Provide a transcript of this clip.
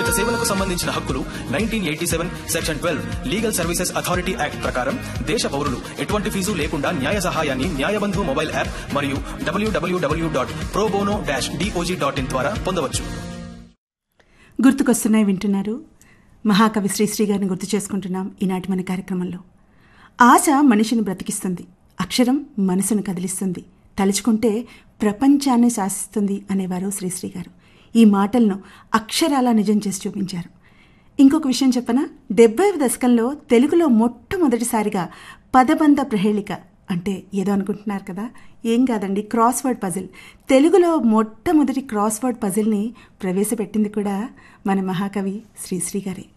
సామాజిక సేవలకు సంబంధించిన హక్కులు nineteen eighty seven section twelve legal services authority act ప్రకారం దేశ పౌరులు ఎటువంటి ఫీజు లేకుండా న్యాయ సహాయాన్ని న్యాయబంధు మొబైల్ యాప్ మరియు W W W dot pro bono dash D O J dot in ద్వారా పొందవచ్చు గుర్తుకొస్తున్నాయి వింటున్నారు మహాకవి శ్రీశ్రీ గారిని గుర్తు చేసుకుంటున్నాం ఈనాటి మన కార్యక్రమంలో ఆశ మనిషిని బ్రతికిస్తుంది అక్షరం మనసును కదిలిస్తుంది తలుచుకుంటే ప్రపంచాన్ని శాసిస్తుంది అనేవారు శ్రీశ్రీ గారు ఈ మాటలను అక్షరాలా నిజం చేసి చూపించారు ఇంకొక విషయం చెప్పనా డెబ్బై దశకంలో తెలుగులో మొట్టమొదటిసారిగా పదబంధ ప్రహేళిక అంటే ఏదో అనుకుంటున్నారు కదా ఏం కాదండి క్రాస్ వర్డ్ పజిల్ తెలుగులో మొట్టమొదటి క్రాస్ వర్డ్ పజిల్ని ప్రవేశపెట్టింది కూడా మన మహాకవి శ్రీశ్రీ గారే